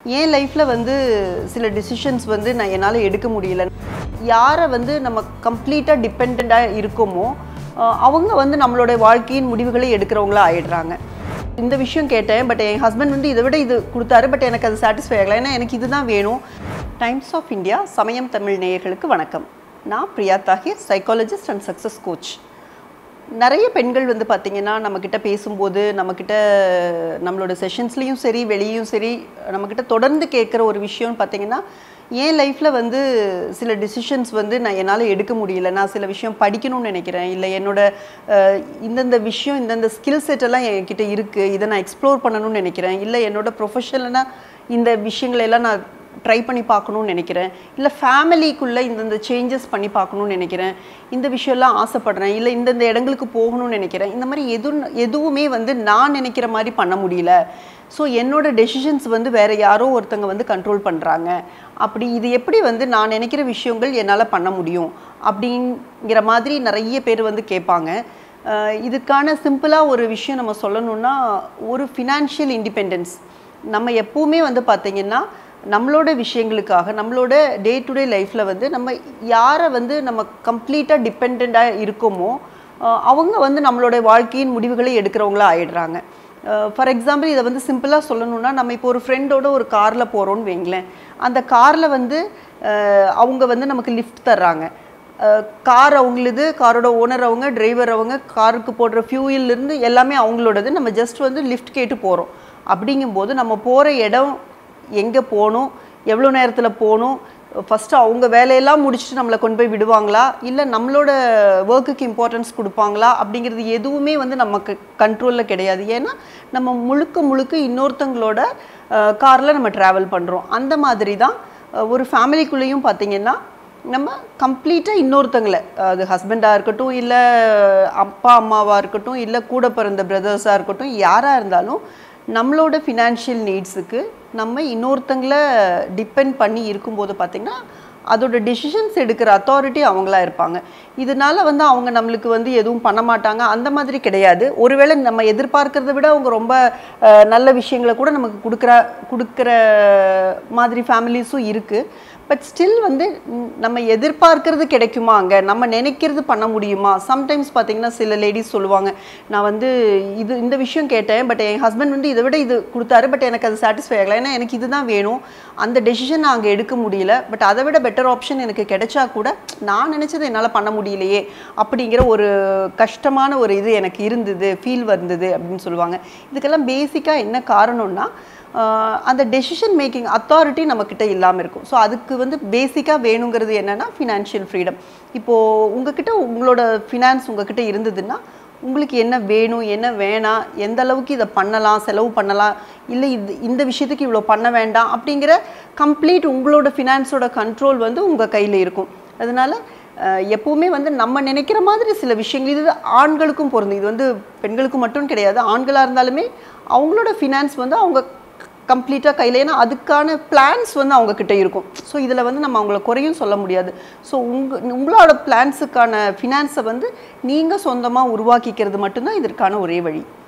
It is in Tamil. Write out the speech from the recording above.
என் லைஃப்பில் வந்து சில டிசிஷன்ஸ் வந்து நான் என்னால் எடுக்க முடியல யாரை வந்து நம்ம கம்ப்ளீட்டாக டிபெண்ட்டாக இருக்கோமோ அஹ் அவங்க வந்து நம்மளோட வாழ்க்கையின் முடிவுகளை எடுக்கிறவங்களா ஆயிடுறாங்க இந்த விஷயம் கேட்டேன் பட் என் ஹஸ்பண்ட் வந்து இதை விட இது கொடுத்தாரு பட் எனக்கு அது சாட்டிஸ்ஃபை ஆகலை ஏன்னா எனக்கு இதுதான் வேணும் டைம்ஸ் ஆஃப் இந்தியா சமயம் தமிழ் நேயர்களுக்கு வணக்கம் நான் Priya Tahir psychologist and success coach நிறைய பெண்கள் வந்து பார்த்திங்கன்னா நம்மக்கிட்ட பேசும்போது நம்மக்கிட்ட நம்மளோட செஷன்ஸ்லேயும் சரி வெளியும் சரி நம்மக்கிட்ட தொடர்ந்து கேட்குற ஒரு விஷயம்னு பார்த்தீங்கன்னா என் லைஃப்பில் வந்து சில டிசிஷன்ஸ் வந்து நான் என்னால் எடுக்க முடியல நான் சில விஷயம் படிக்கணும்னு நினைக்கிறேன் இல்லை என்னோட அஹ், இந்தந்த விஷயம் இந்தந்த ஸ்கில் செட் எல்லாம் என்கிட்ட இருக்குது இதை நான் எக்ஸ்ப்ளோர் பண்ணணும்னு நினைக்கிறேன் இல்லை என்னோட ப்ரொஃபஷனலாக இந்த விஷயங்களை எல்லாம் நான் ட்ரை பண்ணி பார்க்கணும்னு நினைக்கிறேன் இல்லை ஃபேமிலிக்குள்ளே இந்தந்த சேஞ்சஸ் பண்ணி பார்க்கணும்னு நினைக்கிறேன் இந்த விஷயம்லாம் ஆசைப்படுறேன் இல்லை இந்தந்த இடங்களுக்கு போகணும்னு நினைக்கிறேன் இந்த மாதிரி எது எதுவுமே வந்து நான் நினைக்கிற மாதிரி பண்ண முடியல ஸோ என்னோட டெசிஷன்ஸ் வந்து வேறு யாரோ ஒருத்தங்க வந்து கண்ட்ரோல் பண்ணுறாங்க அப்படி இது எப்படி வந்து நான் நினைக்கிற விஷயங்கள் என்னால் பண்ண முடியும் அப்படிங்கிற மாதிரி நிறைய பேர் வந்து கேட்பாங்க அஹ் இதுக்கான சிம்பிளாக ஒரு விஷயம் நம்ம சொல்லணும்னா ஒரு ஃபினான்ஷியல் இண்டிபெண்டன்ஸ் நம்ம எப்பவுமே வந்து பார்த்திங்கன்னா நம்மளோட விஷயங்களுக்காக நம்மளோட டே டு டே லைஃப்பில் வந்து நம்ம யாரை வந்து நம்ம கம்ப்ளீட்டாக டிபெண்ட்டாக இருக்கோமோ அஹ் அவங்க வந்து நம்மளோட வாழ்க்கையின் முடிவுகளை எடுக்கிறவங்களா ஆயிடுறாங்க ஃபார் எக்ஸாம்பிள் இதை வந்து சிம்பிளாக சொல்லணும்னா நம்ம இப்போ ஒரு ஃப்ரெண்டோட ஒரு காரில் போகிறோன்னு வைங்களேன் அந்த காரில் வந்து அஹ் அவங்க வந்து நமக்கு லிஃப்ட் தர்றாங்க கார் அவங்களுது காரோட ஓனர் அவங்க டிரைவர் அவங்க காருக்கு போடுற fuel ல இருந்து எல்லாமே அவங்களோடது நம்ம ஜஸ்ட் வந்து லிஃப்ட் கேட்டு போகிறோம் அப்படிங்கும்போது நம்ம போகிற இடம் எங்கே போகணும் எவ்வளோ நேரத்தில் போகணும் ஃபஸ்ட்டு அவங்க வேலையெல்லாம் முடிச்சுட்டு நம்மளை கொண்டு போய் விடுவாங்களா இல்லை நம்மளோட ஒர்க்குக்கு இம்பார்ட்டன்ஸ் கொடுப்பாங்களா அப்படிங்கிறது எதுவுமே வந்து நமக்கு கண்ட்ரோலில் கிடையாது ஏன்னா நம்ம முழுக்க முழுக்க இன்னொருத்தங்களோட காரில் நம்ம ட்ராவல் பண்ணுறோம் அந்த மாதிரி தான் அஹ், ஒரு ஃபேமிலிக்குள்ளேயும் பார்த்தீங்கன்னா நம்ம கம்ப்ளீட்டாக இன்னொருத்தங்களை அது ஹஸ்பண்டாக இருக்கட்டும் இல்லை அப்பா அம்மாவாக இருக்கட்டும் இல்லை கூட பிறந்த பிரதர்ஸாக இருக்கட்டும் யாராக இருந்தாலும் நம்மளோட ஃபினான்ஷியல் நீட்ஸுக்கு நம்ம இன்னொருத்தங்களை டிபெண்ட் பண்ணி இருக்கும்போது பார்த்திங்கன்னா அதோட டெசிஷன்ஸ் எடுக்கிற அத்தாரிட்டி அவங்களா இருப்பாங்க இதனால வந்து அவங்க நம்மளுக்கு வந்து எதுவும் பண்ண மாட்டாங்க அந்த மாதிரி கிடையாது ஒருவேளை நம்ம எதிர்பார்க்கறத விட அவங்க ரொம்ப அஹ், நல்ல விஷயங்களை கூட நமக்கு கொடுக்குற கொடுக்குற மாதிரி ஃபேமிலிஸும் இருக்குது பட் ஸ்டில் வந்து ம், நம்ம எதிர்பார்க்கறது கிடைக்குமா அங்கே நம்ம நினைக்கிறது பண்ண முடியுமா சம்டைம்ஸ் பார்த்தீங்கன்னா சில லேடிஸ் சொல்லுவாங்க நான் வந்து இது இந்த விஷயம் கேட்டேன் பட் என் ஹஸ்பண்ட் வந்து இதை விட இது கொடுத்தாரு பட் எனக்கு அது சாட்டிஸ்ஃபை ஆகலை ஏன்னா எனக்கு இதுதான் வேணும் அந்த டெசிஷன் நான் அங்கே எடுக்க முடியல பட் அதை விட பெட்டர் ஆப்ஷன் எனக்கு கிடைச்சா கூட நான் நினச்சதை என்னால் பண்ண முடியலையே அப்படிங்கிற ஒரு கஷ்டமான ஒரு இது எனக்கு இருந்தது ஃபீல் வந்தது அப்படின்னு சொல்லுவாங்க இதுக்கெல்லாம் பேசிக்காக என்ன காரணம்னா ஆஹ் அந்த டெசிஷன் மேக்கிங் அத்தாரிட்டி நம்மக்கிட்ட இல்லாமல் இருக்கும் ஸோ அதுக்கு வந்து பேசிக்காக வேணுங்கிறது என்னென்னா ஃபினான்ஷியல் ஃப்ரீடம் இப்போது உங்ககிட்ட உங்களோட ஃபினான்ஸ் உங்ககிட்ட இருந்ததுன்னா உங்களுக்கு என்ன வேணும் என்ன வேணாம் எந்த அளவுக்கு இதை பண்ணலாம் செலவு பண்ணலாம் இல்லை இது இந்த விஷயத்துக்கு இவ்வளோ பண்ண வேண்டாம் அப்படிங்கிற கம்ப்ளீட் உங்களோட ஃபினான்ஸோட கண்ட்ரோல் வந்து உங்கள் கையில் இருக்கும் அதனால அஹ், எப்பவுமே வந்து நம்ம நினைக்கிற மாதிரி சில விஷயங்கள் இது ஆண்களுக்கும் பொருந்தும் இது வந்து பெண்களுக்கு மட்டும் கிடையாது ஆண்களாக இருந்தாலுமே அவங்களோட ஃபினான்ஸ் வந்து அவங்க கம்ப்ளீட்டாக கையில் ஏன்னா அதுக்கான பிளான்ஸ் வந்து அவங்க கிட்ட இருக்கும் ஸோ இதில் வந்து நம்ம அவங்கள குறையும் சொல்ல முடியாது ஸோ உங்க உங்களோட பிளான்ஸுக்கான ஃபினான்ஸை வந்து நீங்கள் சொந்தமாக உருவாக்கிக்கிறது மட்டும்தான் இதற்கான ஒரே வழி